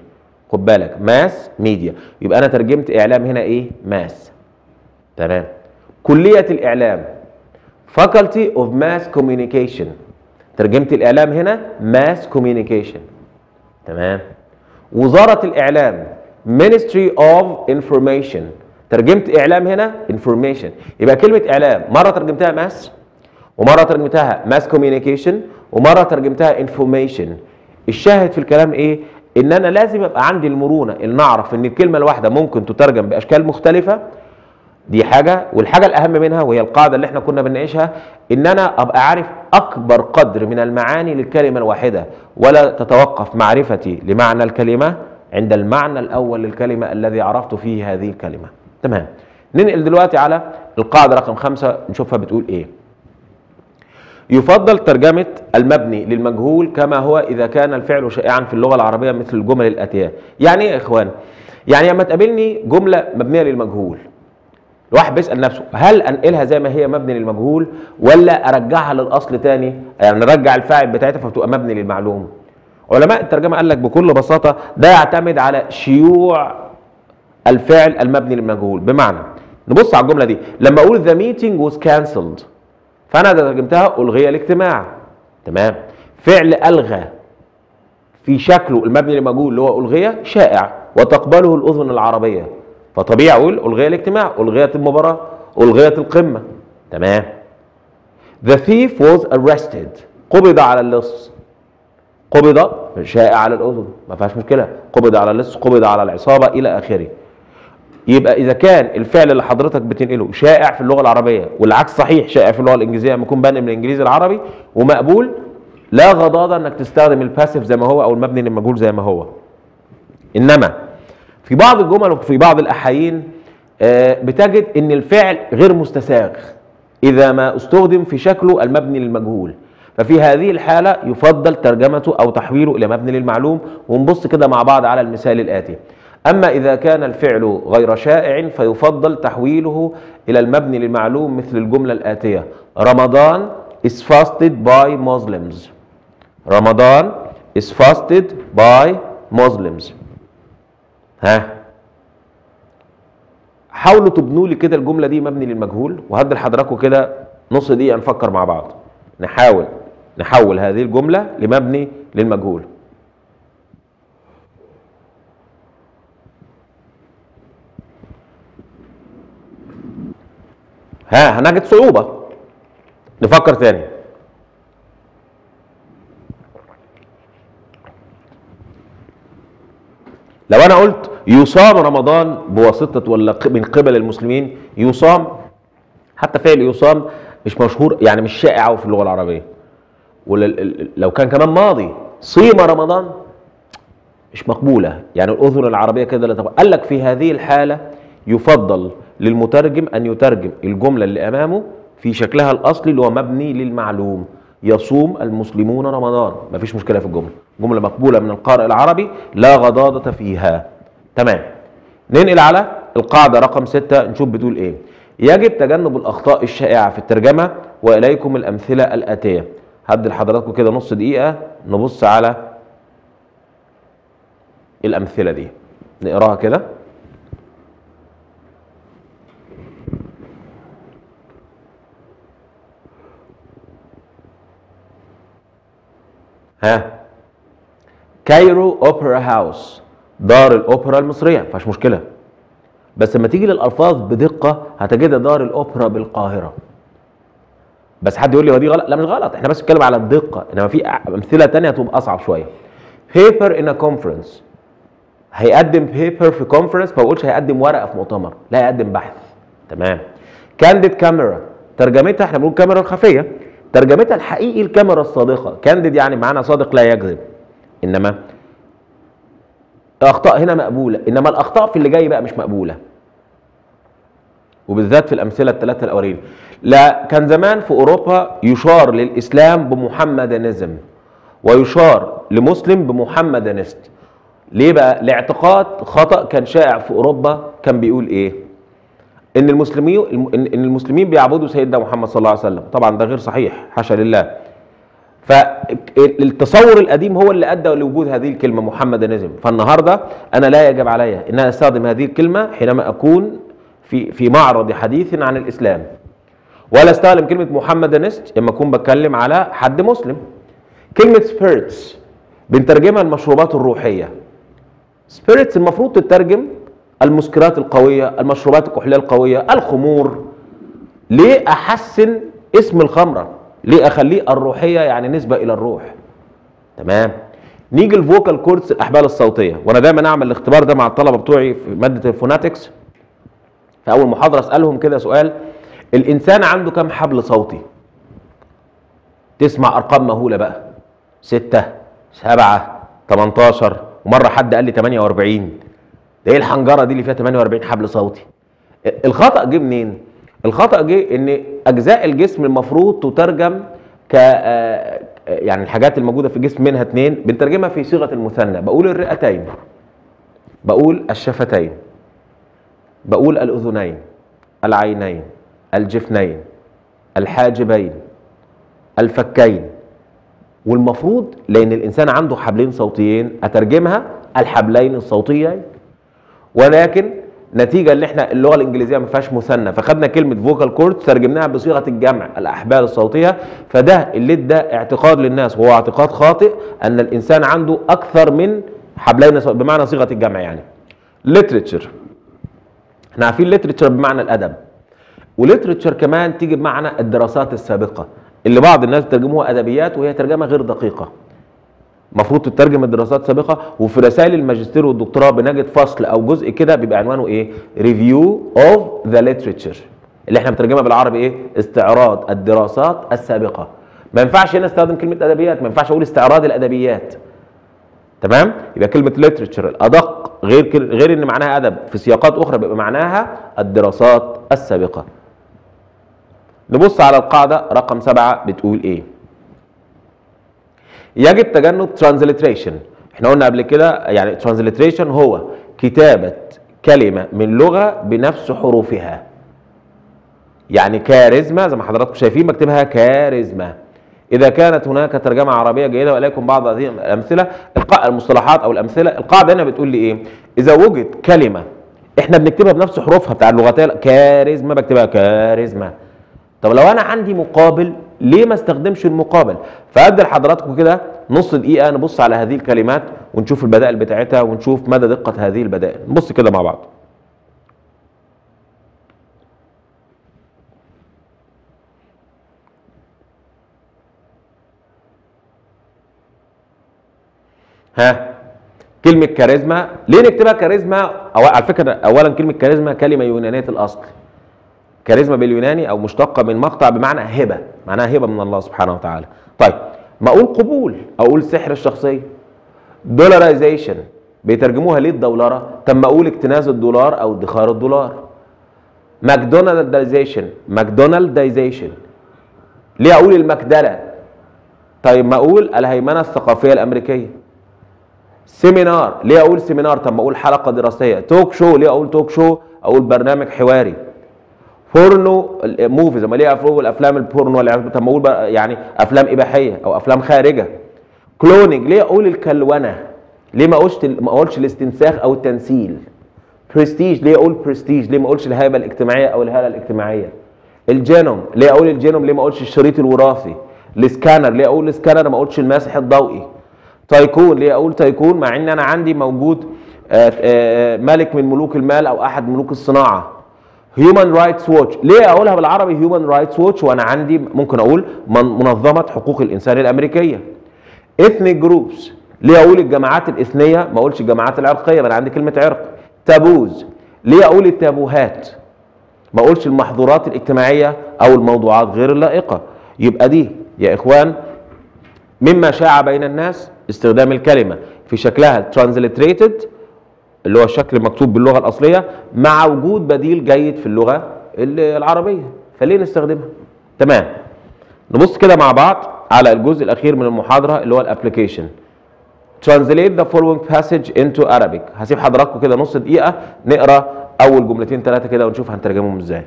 خد بالك ماس ميديا يبقى انا ترجمت اعلام هنا ايه ماس تمام كليه الاعلام faculty of mass communication ترجمت الاعلام هنا mass communication تمام وزاره الاعلام ministry of information ترجمت اعلام هنا information يبقى كلمه اعلام مره ترجمتها ماس ومره ترجمتها ماس كوميونيكيشن ومره ترجمتها انفورميشن الشاهد في الكلام ايه ان انا لازم ابقى عندي المرونه ان اعرف ان الكلمه الواحده ممكن تترجم باشكال مختلفه دي حاجه والحاجه الاهم منها وهي القاعده اللي احنا كنا بنناقشها ان انا ابقى عارف اكبر قدر من المعاني للكلمه الواحده ولا تتوقف معرفتي لمعنى الكلمه عند المعنى الاول للكلمه الذي عرفت فيه هذه الكلمه تمام ننقل دلوقتي على القاعده رقم خمسة نشوفها بتقول ايه يفضل ترجمة المبني للمجهول كما هو إذا كان الفعل شائعا في اللغة العربية مثل الجمل الآتية يعني إيه يا إخوان؟ يعني لما تقابلني جملة مبنية للمجهول الواحد بيسأل نفسه هل أنقلها زي ما هي مبني للمجهول ولا أرجعها للأصل تاني يعني نرجع الفاعل بتاعتها فبتبقى مبني للمعلوم علماء الترجمة قال لك بكل بساطة ده يعتمد على شيوع الفعل المبني للمجهول بمعنى نبص على الجملة دي لما أقول the meeting was cancelled فانا ترجمتها الغي الاجتماع تمام فعل الغى في شكله المبني للمجهول اللي هو الغي شائع وتقبله الاذن العربيه فطبيعي اقول الغي الاجتماع الغيت المباراه الغيت القمه تمام The thief was arrested قبض على اللص قبض شائع على الاذن ما فيهاش مشكله قبض على اللص قبض على العصابه الى اخره يبقى اذا كان الفعل اللي حضرتك بتنقله شائع في اللغه العربيه والعكس صحيح شائع في اللغه الانجليزيه لما يكون بانقل من الانجليزي العربي ومقبول لا غضاضه انك تستخدم الباسيف زي ما هو او المبني للمجهول زي ما هو انما في بعض الجمل وفي بعض الاحايين آه، بتجد ان الفعل غير مستساغ اذا ما استخدم في شكله المبني للمجهول ففي هذه الحالة يفضل ترجمته أو تحويله إلى مبني للمعلوم ونبص كده مع بعض على المثال الآتي أما إذا كان الفعل غير شائع فيفضل تحويله إلى المبني للمعلوم مثل الجملة الآتية رمضان is fasted by Muslims رمضان is fasted by Muslims ها حاولوا تبنوا لي كده الجملة دي مبني للمجهول وهدي لحضراتكم كده نص دقيقة نفكر مع بعض نحاول نحول هذه الجملة لمبني للمجهول ها هنجد صعوبة نفكر تاني لو انا قلت يصام رمضان بواسطة ولا ق- من قبل المسلمين يصام حتى فعل يصام مش مشهور يعني مش شائع أوي في اللغة العربية ولو كان كمان ماضي صيم رمضان مش مقبولة يعني الأذن العربية كده لا تقبل قال لك في هذه الحالة يفضل للمترجم أن يترجم الجملة اللي أمامه في شكلها الأصلي اللي هو مبني للمعلوم يصوم المسلمون رمضان مفيش مشكلة في الجملة جملة مقبولة من القارئ العربي لا غضاضة فيها تمام ننقل على القاعدة رقم ستة نشوف بتقول ايه يجب تجنب الأخطاء الشائعة في الترجمة وإليكم الأمثلة الآتية هدي لحضراتكم كده نص دقيقة نبص على الأمثلة دي نقراها كده ها كايرو اوبرا هاوس دار الاوبرا المصريه ما فيهاش مشكله بس لما تيجي للالفاظ بدقه هتجدها دار الاوبرا بالقاهره بس حد يقول لي هو دي غلط لا مش غلط احنا بس بنتكلم على الدقه انما في امثله تانية هتبقى اصعب شويه بيبر ان كونفرنس هيقدم بيبر في كونفرنس ما بقولش هيقدم ورقه في مؤتمر لا هيقدم بحث تمام كانديد كاميرا ترجمتها احنا بنقول كاميرا الخفيه ترجمتها الحقيقي الكاميرا الصادقه كانديد يعني معنى صادق لا يكذب انما الاخطاء هنا مقبوله انما الاخطاء في اللي جاي بقى مش مقبوله وبالذات في الامثله الثلاثه الاولين لا كان زمان في اوروبا يشار للاسلام بمحمدنزم ويشار لمسلم بمحمدنست ليه بقى لاعتقاد خطا كان شائع في اوروبا كان بيقول ايه ان المسلمين ان المسلمين بيعبدوا سيدنا محمد صلى الله عليه وسلم طبعا ده غير صحيح حاشا لله فالتصور القديم هو اللي ادى لوجود هذه الكلمه محمدانيزم فالنهارده انا لا يجب علي ان انا استخدم هذه الكلمه حينما اكون في في معرض حديث عن الاسلام ولا استخدم كلمه محمدانيست لما اكون بتكلم على حد مسلم كلمه سبيرتس بنترجمها المشروبات الروحيه سبيرتس المفروض تترجم المسكرات القويه المشروبات الكحوليه القويه الخمور ليه احسن اسم الخمره ليه اخليه الروحيه يعني نسبه الى الروح تمام نيجي الفوكال كوردز الاحبال الصوتيه وانا دايما اعمل الاختبار ده مع الطلبه بتوعي في ماده الفوناتكس في اول محاضره اسالهم كده سؤال الانسان عنده كم حبل صوتي تسمع ارقام مهوله بقى ستة سبعة 18 ومرة حد قال لي 48 ده ايه الحنجرة دي اللي فيها 48 حبل صوتي الخطأ جه منين؟ الخطأ جه ان اجزاء الجسم المفروض تترجم ك آه، يعني الحاجات الموجودة في الجسم منها اتنين بنترجمها في صيغة المثنى بقول الرئتين بقول الشفتين بقول الأذنين العينين الجفنين الحاجبين الفكين والمفروض لان الانسان عنده حبلين صوتيين اترجمها الحبلين الصوتيين ولكن نتيجه اللي احنا اللغه الانجليزيه ما فيهاش مثنى فخدنا كلمه فوكال كورد ترجمناها بصيغه الجمع الاحبال الصوتيه فده اللي ادى اعتقاد للناس وهو اعتقاد خاطئ ان الانسان عنده اكثر من حبلين صوت بمعنى صيغه الجمع يعني literature احنا عارفين literature بمعنى الادب وليترتشر كمان تيجي بمعنى الدراسات السابقه اللي بعض الناس ترجموها ادبيات وهي ترجمه غير دقيقه المفروض تترجم الدراسات السابقه وفي رسائل الماجستير والدكتوراه بنجد فصل او جزء كده بيبقى عنوانه ايه ريفيو اوف ذا ليترتشر اللي احنا بنترجمها بالعربي ايه استعراض الدراسات السابقه ما ينفعش هنا استخدم كلمه ادبيات ما ينفعش اقول استعراض الادبيات تمام يبقى كلمه ليترتشر الادق غير كل- غير ان معناها ادب في سياقات اخرى بيبقى معناها الدراسات السابقه نبص على القاعده رقم سبعة بتقول ايه يجب تجنب ترانزليتريشن احنا قلنا قبل كده يعني ترانزليتريشن هو كتابه كلمه من لغه بنفس حروفها يعني كاريزما زي ما حضراتكم شايفين بكتبها كاريزما اذا كانت هناك ترجمه عربيه جيده واليكم بعض هذه الامثله الق- المصطلحات او الامثله القاعده هنا بتقول لي ايه اذا وجد كلمه احنا بنكتبها بنفس حروفها بتاع اللغتين كاريزما بكتبها كاريزما طب لو انا عندي مقابل ليه ما استخدمش المقابل فادي لحضراتكم كده نص دقيقه نبص على هذه الكلمات ونشوف البدائل بتاعتها ونشوف مدى دقه هذه البدائل نبص كده مع بعض ها كلمة كاريزما ليه نكتبها كاريزما أو على فكرة أولا كلمة كاريزما كلمة يونانية الأصل كاريزما باليوناني أو مشتقة من مقطع بمعنى هبة معناها هبة من الله سبحانه وتعالى طيب ما أقول قبول أقول سحر الشخصية دولاريزيشن بيترجموها ليه الدولارة طب ما أقول اكتناز الدولار أو ادخار الدولار ماكدونالدايزيشن ماكدونالدايزيشن ليه أقول المكدلة طيب ما أقول الهيمنة الثقافية الأمريكية سيمينار ليه اقول سيمينار طب ما اقول حلقه دراسيه توك شو ليه اقول توك شو اقول برنامج حواري بورنو موفيز لما ليه اقول افلام البورنو ولا طب ما اقول بقى يعني افلام اباحيه او افلام خارجه كلونينج ليه اقول الكلونه ليه ما اقولش ما اقولش الاستنساخ او التمثيل برستيج ليه اقول برستيج ليه ما اقولش الهيبه الاجتماعيه او الهاله الاجتماعيه الجينوم ليه اقول الجينوم ليه ما اقولش الشريط الوراثي السكانر ليه اقول السكانر ما اقولش الماسح الضوئي تايكون ليه اقول تايكون مع ان انا عندي موجود آه، آه، ملك من ملوك المال او احد ملوك الصناعه هيومن رايتس ووتش ليه اقولها بالعربي هيومن رايتس ووتش وانا عندي ممكن اقول من- منظمه حقوق الانسان الامريكيه اثنيك جروبس ليه اقول الجماعات الاثنيه ما اقولش الجماعات العرقيه ما انا عندي كلمه عرق تابوز ليه اقول التابوهات ما اقولش المحظورات الاجتماعيه او الموضوعات غير اللائقه يبقى دي يا اخوان مما شاع بين الناس استخدام الكلمه في شكلها ترانزليتريتد اللي هو الشكل المكتوب باللغه الاصليه مع وجود بديل جيد في اللغه ال- العربيه فليه نستخدمها تمام نبص كده مع بعض على الجزء الاخير من المحاضره اللي هو الابلكيشن Translate the following passage into Arabic هسيب حضراتكم كده نص دقيقة نقرا أول جملتين ثلاثة كده ونشوف هنترجمهم ازاي.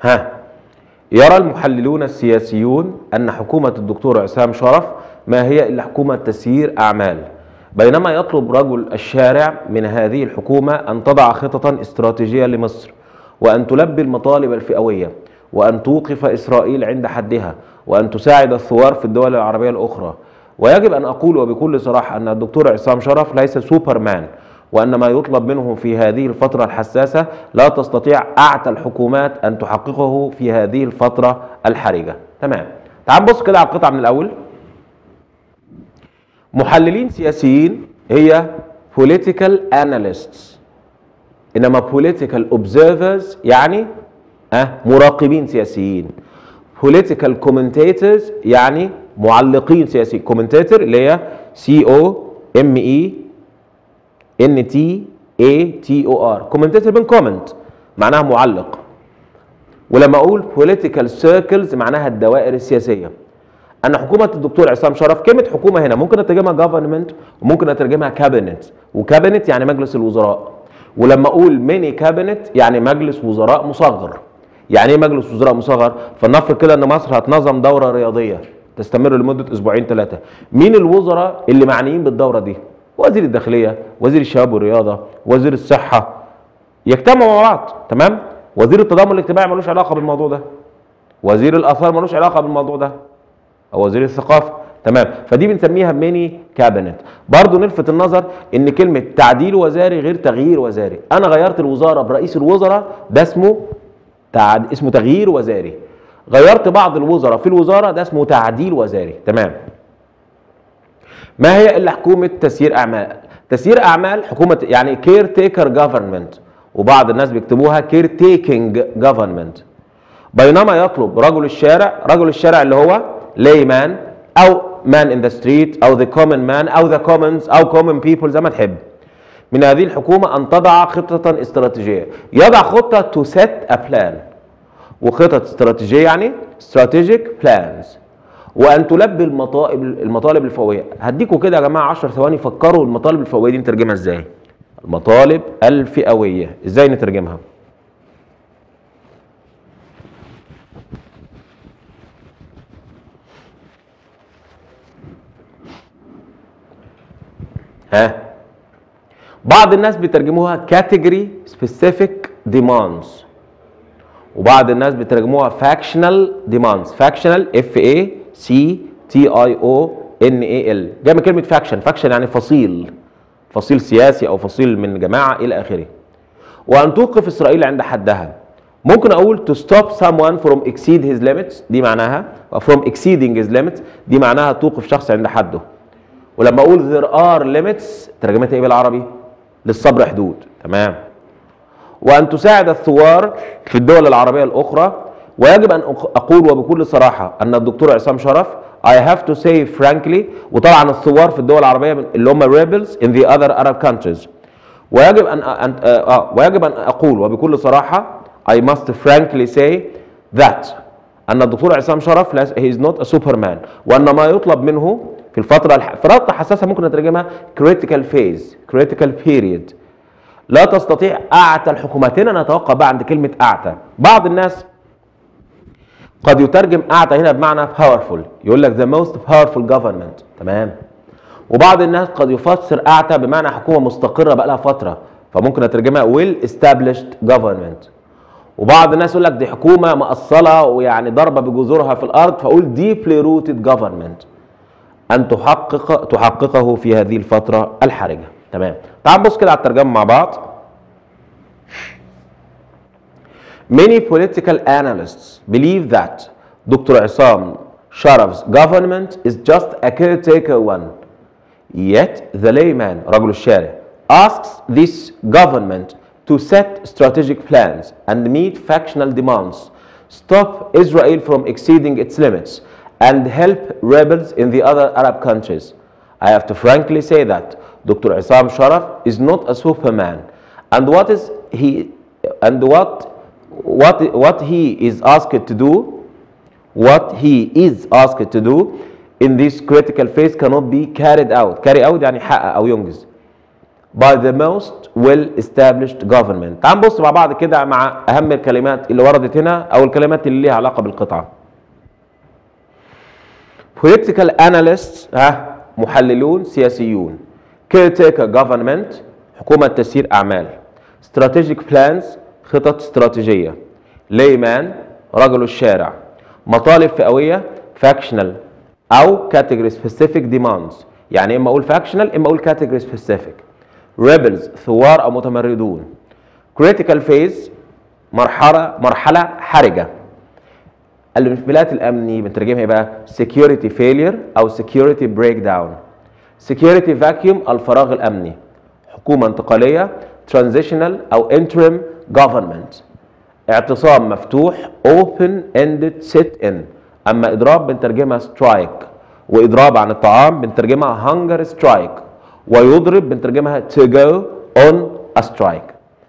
ها يرى المحللون السياسيون أن حكومة الدكتور عصام شرف ما هي إلا حكومة تسيير أعمال بينما يطلب رجل الشارع من هذه الحكومة أن تضع خططا استراتيجية لمصر وأن تلبي المطالب الفئوية وأن توقف إسرائيل عند حدها وأن تساعد الثوار في الدول العربية الأخرى ويجب أن أقول وبكل صراحة أن الدكتور عصام شرف ليس سوبرمان وأن ما يطلب منه في هذه الفترة الحساسة لا تستطيع أعتى الحكومات أن تحققه في هذه الفترة الحرجة تمام تعال نبص كده على القطعة من الأول محللين سياسيين هي political analysts انما political observers يعني أه مراقبين سياسيين political commentators يعني معلقين سياسيين commentator اللي هي C O M E N T A T O R commentator من comment معناها معلق ولما اقول political circles معناها الدوائر السياسيه ان حكومه الدكتور عصام شرف كلمه حكومه هنا ممكن اترجمها government وممكن اترجمها cabinet وكابينت يعني مجلس الوزراء ولما اقول ميني كابينت يعني مجلس وزراء مصغر يعني ايه مجلس وزراء مصغر فلنفرض كده ان مصر هتنظم دوره رياضيه تستمر لمده اسبوعين ثلاثه مين الوزراء اللي معنيين بالدوره دي وزير الداخليه وزير الشباب والرياضه وزير الصحه يجتمعوا مع بعض تمام وزير التضامن الاجتماعي ملوش علاقه بالموضوع ده وزير الاثار ملوش علاقه بالموضوع ده او وزير الثقافه تمام فدي بنسميها ميني كابينت برضو نلفت النظر ان كلمه تعديل وزاري غير تغيير وزاري انا غيرت الوزاره برئيس الوزراء ده اسمه تعد... اسمه تغيير وزاري غيرت بعض الوزراء في الوزاره ده اسمه تعديل وزاري تمام ما هي الا حكومه تسيير اعمال تسيير اعمال حكومه يعني كير تيكر جفرمنت وبعض الناس بيكتبوها كير تيكينج جفرمنت بينما يطلب رجل الشارع رجل الشارع اللي هو layman او man in the street او the common man او the commons او common people زي ما تحب من هذه الحكومة أن تضع خطة استراتيجية يضع خطة to set a plan وخطط استراتيجية يعني strategic plans وأن تلبي المطالب المطالب الفئوية هديكوا كده يا جماعة 10 ثواني فكروا المطالب الفئوية دي نترجمها ازاي المطالب الفئوية ازاي نترجمها ها بعض الناس بيترجموها category specific demands وبعض الناس بيترجموها factional demands factional F A C T I O N A L جاي من كلمة faction faction يعني فصيل فصيل سياسي أو فصيل من جماعة إلى آخره وأن توقف إسرائيل عند حدها ممكن أقول to stop someone from exceed his limits دي معناها from exceeding his limits دي معناها توقف شخص عند حده ولما اقول there are limits ترجمتها ايه بالعربي؟ للصبر حدود تمام وان تساعد الثوار في الدول العربيه الاخرى ويجب ان اقول وبكل صراحه ان الدكتور عصام شرف I have to say frankly وطبعا الثوار في الدول العربيه اللي هم rebels in the other Arab countries ويجب ان أن آه ويجب ان اقول وبكل صراحه I must frankly say that ان الدكتور عصام شرف he is not a superman وان ما يطلب منه في الفترة الح... فترة حساسة ممكن نترجمها critical phase critical period لا تستطيع أعتى الحكومات هنا نتوقع بقى عند كلمة أعتى بعض الناس قد يترجم أعتى هنا بمعنى powerful يقول لك the most powerful government تمام وبعض الناس قد يفسر أعتى بمعنى حكومة مستقرة بقى لها فترة فممكن أترجمها well established government وبعض الناس يقول لك دي حكومة مقصلة ويعني ضربة بجذورها في الأرض فأقول deeply rooted government ان تحقق تحققه في هذه الفتره الحرجه تمام تعال نبص كده على الترجمه مع بعض Many political analysts believe that Dr. Isam Sharaf's government is just a caretaker one. Yet the layman, رجل الشارع, asks this government to set strategic plans and meet factional demands, stop Israel from exceeding its limits, and help rebels in the other Arab countries. I have to frankly say that Dr. Isam Sharaf is not a superman, and what is he and what what what he is asked to do, what he is asked to do in this critical phase cannot be carried out. Carry out يعني يحقق أو ينجز. by the most well established government تعال نبص مع بعض كده مع اهم الكلمات اللي وردت هنا او الكلمات اللي ليها علاقه بالقطعه political analysts ها محللون سياسيون caretaker government حكومة تسيير أعمال strategic plans خطط استراتيجية layman رجل الشارع مطالب فئوية factional أو category specific demands يعني إما أقول factional إما أقول category specific rebels ثوار أو متمردون critical phase مرحلة مرحلة حرجة الانفلات الامني بنترجمها ايه بقى security failure او security breakdown security vacuum الفراغ الامني حكومه انتقاليه transitional او interim government اعتصام مفتوح open ended sit in اما اضراب بنترجمها strike واضراب عن الطعام بنترجمها hunger strike ويضرب بنترجمها to go on a strike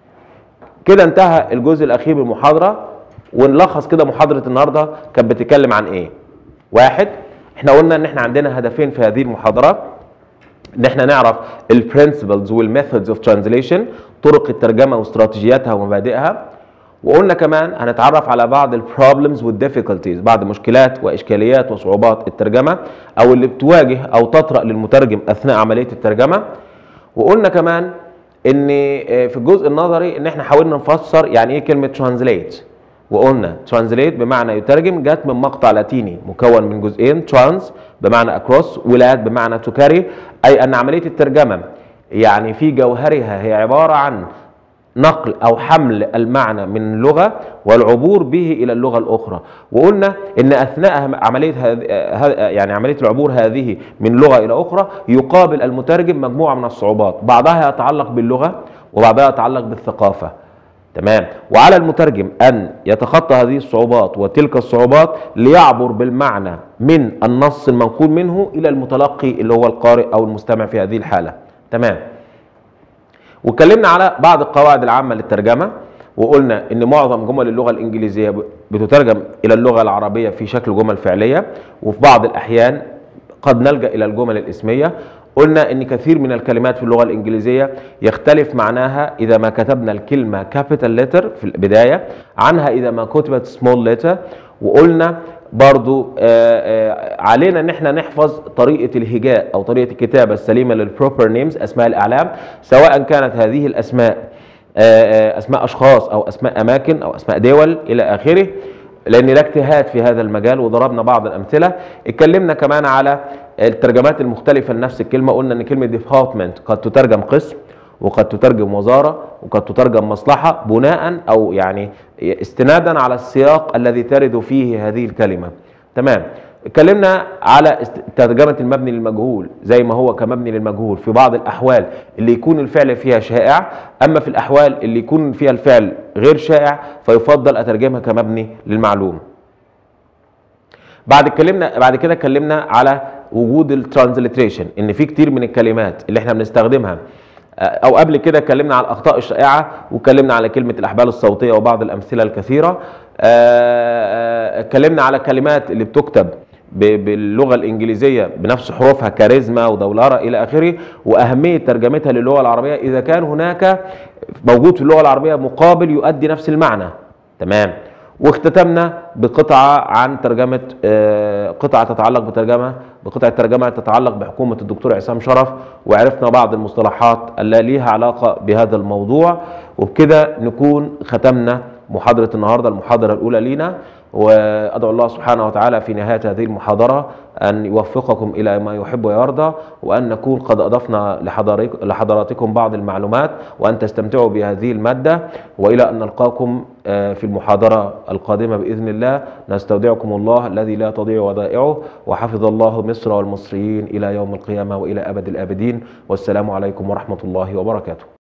كده انتهى الجزء الاخير من المحاضره ونلخص كده محاضره النهارده كانت بتتكلم عن ايه واحد احنا قلنا ان احنا عندنا هدفين في هذه المحاضره ان احنا نعرف البرنسبلز والميثودز اوف ترانزليشن طرق الترجمه واستراتيجياتها ومبادئها وقلنا كمان هنتعرف على بعض البروبلمز والديفيكولتيز بعض مشكلات واشكاليات وصعوبات الترجمه او اللي بتواجه او تطرا للمترجم اثناء عمليه الترجمه وقلنا كمان ان في الجزء النظري ان احنا حاولنا نفسر يعني ايه كلمه ترانزليت وقلنا ترانزليت بمعنى يترجم جت من مقطع لاتيني مكون من جزئين ترانس بمعنى اكروس ولاد بمعنى تكاري اي ان عمليه الترجمه يعني في جوهرها هي عباره عن نقل او حمل المعنى من اللغه والعبور به الى اللغه الاخرى وقلنا ان اثناء عمليه هذ... يعني عمليه العبور هذه من لغه الى اخرى يقابل المترجم مجموعه من الصعوبات بعضها يتعلق باللغه وبعضها يتعلق بالثقافه تمام وعلى المترجم ان يتخطى هذه الصعوبات وتلك الصعوبات ليعبر بالمعنى من النص المنقول منه الى المتلقي اللي هو القارئ او المستمع في هذه الحاله تمام واتكلمنا على بعض القواعد العامه للترجمه وقلنا ان معظم جمل اللغه الانجليزيه بتترجم الى اللغه العربيه في شكل جمل فعليه وفي بعض الاحيان قد نلجا الى الجمل الاسميه قلنا ان كثير من الكلمات في اللغه الانجليزيه يختلف معناها اذا ما كتبنا الكلمه كابيتال ليتر في البدايه عنها اذا ما كتبت سمول ليتر وقلنا برضو آآ آآ علينا ان احنا نحفظ طريقه الهجاء او طريقه الكتابه السليمه للبروبر نيمز اسماء الاعلام سواء كانت هذه الاسماء آآ اسماء اشخاص او اسماء اماكن او اسماء دول الى اخره لان لا اجتهاد في هذا المجال وضربنا بعض الامثله اتكلمنا كمان على الترجمات المختلفه لنفس الكلمه قلنا ان كلمه ديبارتمنت قد تترجم قسم وقد تترجم وزاره وقد تترجم مصلحه بناء او يعني استنادا على السياق الذي ترد فيه هذه الكلمه تمام اتكلمنا على ترجمة المبني للمجهول زي ما هو كمبني للمجهول في بعض الأحوال اللي يكون الفعل فيها شائع أما في الأحوال اللي يكون فيها الفعل غير شائع فيفضل أترجمها كمبني للمعلوم بعد اتكلمنا بعد كده اتكلمنا على وجود الترانزليتريشن ان في كتير من الكلمات اللي احنا بنستخدمها او قبل كده اتكلمنا على الاخطاء الشائعه واتكلمنا على كلمه الاحبال الصوتيه وبعض الامثله الكثيره اتكلمنا على كلمات اللي بتكتب باللغه الانجليزيه بنفس حروفها كاريزما ودولاره الى اخره واهميه ترجمتها للغه العربيه اذا كان هناك موجود في اللغه العربيه مقابل يؤدي نفس المعنى تمام واختتمنا بقطعه عن ترجمه قطعه تتعلق بترجمه بقطعه ترجمه تتعلق بحكومه الدكتور عصام شرف وعرفنا بعض المصطلحات اللي ليها علاقه بهذا الموضوع وبكده نكون ختمنا محاضره النهارده المحاضره الاولى لينا وادعو الله سبحانه وتعالى في نهايه هذه المحاضره ان يوفقكم الى ما يحب ويرضى وان نكون قد اضفنا لحضراتكم بعض المعلومات وان تستمتعوا بهذه الماده والى ان نلقاكم في المحاضره القادمه باذن الله نستودعكم الله الذي لا تضيع ودائعه وحفظ الله مصر والمصريين الى يوم القيامه والى ابد الابدين والسلام عليكم ورحمه الله وبركاته